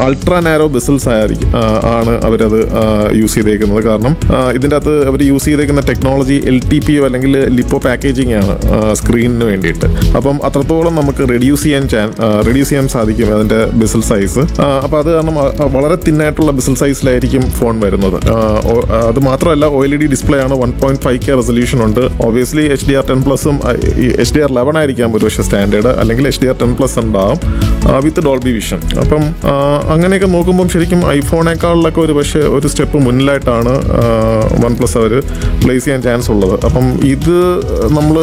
ultra narrow bezels ആയിരിക്കും ആ, ആണ് അവരത് യൂസ് ചെയ്തേക്കുന്നത് കാരണം ആ, ഇതിൻ്റെ അകത്ത് അവർ യൂസ് ചെയ്തേക്കുന്ന technology L T P O അല്ലെങ്കിൽ ലിപ്പോ പാക്കേജിംഗ് ആണ് സ്ക്രീനിന് വേണ്ടിയിട്ട് അപ്പം അത്രത്തോളം നമുക്ക് റെഡ്യൂസ് ചെയ്യാൻ ചാൻ റെഡ്യൂസ് ചെയ്യാൻ സാധിക്കും അതിൻ്റെ ബിസിൽ സൈസ് അപ്പോൾ അത് കാരണം ആ, ആ, വളരെ തിന്നായിട്ടുള്ള ബിസിൽ സൈസിലായിരിക്കും ഫോൺ വരുന്നത് ആ, ഓ- ആ, അത് മാത്രമല്ല O L E D display ആണ് one point five K resolution ഉണ്ട് obviously H D R ten പ്ലസും എച്ച് ഡി ആർ ലെവൻ ആയിരിക്കാം ഒരുപക്ഷെ സ്റ്റാൻഡേർഡ് അല്ലെങ്കിൽ H D R ten plus ഉണ്ടാവും വിത്ത് ഡോൾബി വിഷൻ അപ്പം ആ, അങ്ങനെയൊക്കെ നോക്കുമ്പം ശരിക്കും ഐഫോണേക്കാളിലൊക്കെ ഒരു പക്ഷേ ഒരു സ്റ്റെപ്പ് മുന്നിലായിട്ടാണ് വൺ പ്ലസ് അവർ പ്ലേസ് ചെയ്യാൻ ചാൻസ് ഉള്ളത് അപ്പം ഇത് നമ്മൾ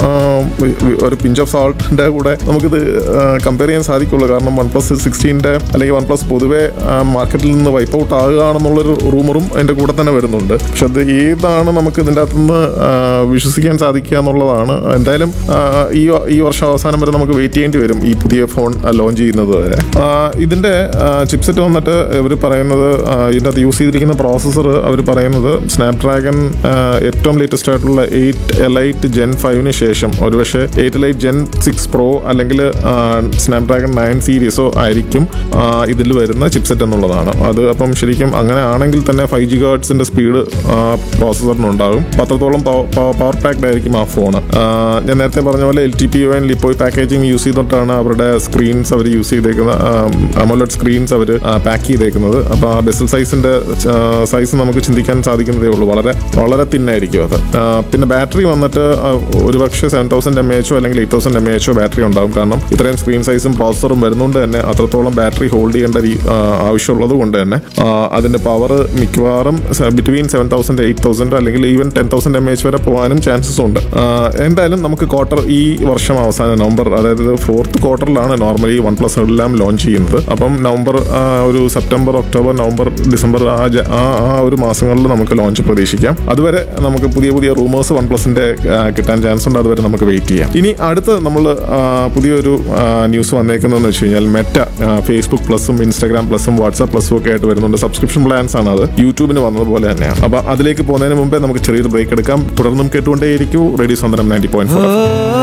ഒരു പിഞ്ച് ഓഫ് സാൾട്ടിൻ്റെ കൂടെ നമുക്കിത് കമ്പയർ ചെയ്യാൻ സാധിക്കുള്ളൂ കാരണം വൺ പ്ലസ് സിക്സ്റ്റീൻ്റെ അല്ലെങ്കിൽ വൺ പ്ലസ് പൊതുവെ മാർക്കറ്റിൽ നിന്ന് വൈപ്പ് ഔട്ട് ആകുകയാണെന്നുള്ളൊരു റൂമറും അതിൻ്റെ കൂടെ തന്നെ വരുന്നുണ്ട് പക്ഷെ അത് ഏതാണ് നമുക്ക് ഇതിൻ്റെ അകത്തുനിന്ന് ആ, വിശ്വസിക്കാൻ സാധിക്കുക എന്നുള്ളതാണ് എന്തായാലും ആ, ഈ ഈ വർഷം അവസാനം വരെ നമുക്ക് വെയിറ്റ് ചെയ്യേണ്ടി വരും ഈ പുതിയ ഫോൺ ലോഞ്ച് ചെയ്യുന്നത് വരെ ആ, ഇതിൻ്റെ ചിപ്സെറ്റ് വന്നിട്ട് ഇവർ പറയുന്നത് ആ, ഇതിൻ്റെ അകത്ത് യൂസ് ചെയ്തിരിക്കുന്ന പ്രോസസ്സർ അവർ പറയുന്നത് സ്നാപ്ഡ്രാഗൺ ഏറ്റവും ലേറ്റസ്റ്റ് ആയിട്ടുള്ള എയ്റ്റ് എലൈറ്റ് ജെൻ ഫൈവിന് ശേഷം ഒരുപക്ഷെ eight elite gen six pro അല്ലെങ്കിൽ സ്നാപ്ഡ്രാഗൺ നയൻ സീരീസോ ആയിരിക്കും ഇതിൽ വരുന്ന ചിപ്സെറ്റ് എന്നുള്ളതാണ് അത് അപ്പം ശരിക്കും അങ്ങനെ ആണെങ്കിൽ തന്നെ ഫൈവ് ജി ഗേർഡ്സിന്റെ സ്പീഡ് പ്രോസസ്സറിനുണ്ടാകും അപ്പൊ അത്രത്തോളം പവർ പാക്ഡ് ആയിരിക്കും ആ ഫോൺ ഞാൻ നേരത്തെ പറഞ്ഞ പോലെ L T P O lipo packaging use ചെയ്തിട്ടാണ് അവരുടെ സ്ക്രീൻസ് അവർ യൂസ് ചെയ്തേക്കുന്നത് അമോലഡ് സ്ക്രീൻസ് അവർ പാക്ക് ചെയ്തേക്കുന്നത് അപ്പോൾ ആ ബെസൽ സൈസിന്റെ സൈസ് നമുക്ക് ചിന്തിക്കാൻ സാധിക്കുന്നതേ ഉള്ളൂ വളരെ വളരെ തിന്നായിരിക്കും അത് ആ, പിന്നെ ബാറ്ററി വന്നിട്ട് ആ, ഒരുപക്ഷെ സെവൻ തൗസൻഡ് എം എച്ചോ അല്ലെങ്കിൽ എയ്റ്റ് തൗസൻഡ് എം എച്ചോ ബാറ്ററി ഉണ്ടാവും കാരണം ഇത്രയും സ്ക്രീൻ സൈസും പ്രോസസറും വരുന്നതുകൊണ്ട് തന്നെ അത്രത്തോളം ബാറ്ററി ഹോൾഡ് ചെയ്യേണ്ട രീ- ആ, ആവശ്യമുള്ളത് കൊണ്ട് തന്നെ ആ, അതിന്റെ പവർ മിക്കവാറും between seven thousand eight thousand അല്ലെങ്കിൽ even ten thousand M H വരെ പോകാനും ചാൻസസ് ഉണ്ട് ആ, എന്തായാലും നമുക്ക് ക്വാർട്ടർ ഈ വർഷം അവസാനം നവംബർ അതായത് ഫോർത്ത് ക്വാർട്ടറിലാണ് നോർമലി വൺ പ്ലസ് എല്ലാം ലോഞ്ച് ചെയ്യുന്നത് അപ്പം നവംബർ ആ, ഒരു സെപ്റ്റംബർ ഒക്ടോബർ നവംബർ ഡിസംബർ ആ ജ- ആ ആ ഒരു മാസങ്ങളിൽ നമുക്ക് ലോഞ്ച് പ്രതീക്ഷിക്കാം അതുവരെ നമുക്ക് പുതിയ പുതിയ റൂമേഴ്സ് വൺ പ്ലസിന്റെ കിട്ടാൻ ചാൻസ് ഉണ്ട് അതുവരെ നമുക്ക് വെയിറ്റ് ചെയ്യാം ഇനി അടുത്ത് നമ്മൾ പുതിയൊരു ന്യൂസ് വന്നേക്കുന്നതെന്ന് വെച്ച് കഴിഞ്ഞാൽ മെറ്റ ഫേസ്ബുക്ക് പ്ലസും ഇൻസ്റ്റാഗ്രാം പ്ലസും വാട്സാപ്പ് പ്ലസും ഒക്കെ ആയിട്ട് വരുന്നുണ്ട് സബ്സ്ക്രിപ്ഷൻ പ്ലാൻസ് ആണ് അത് യൂട്യൂബിന് വന്നതുപോലെ തന്നെയാണ് അപ്പൊ അതിലേക്ക് പോകുന്നതിന് മുമ്പേ നമുക്ക് ചെറിയൊരു ബ്രേക്ക് എടുക്കാം തുടർന്നും കേട്ടുകൊണ്ടേയിരിക്കൂ റേഡിയോ സ്വന്തം നയൻറ്റി പോയിന്റ് ഫോർ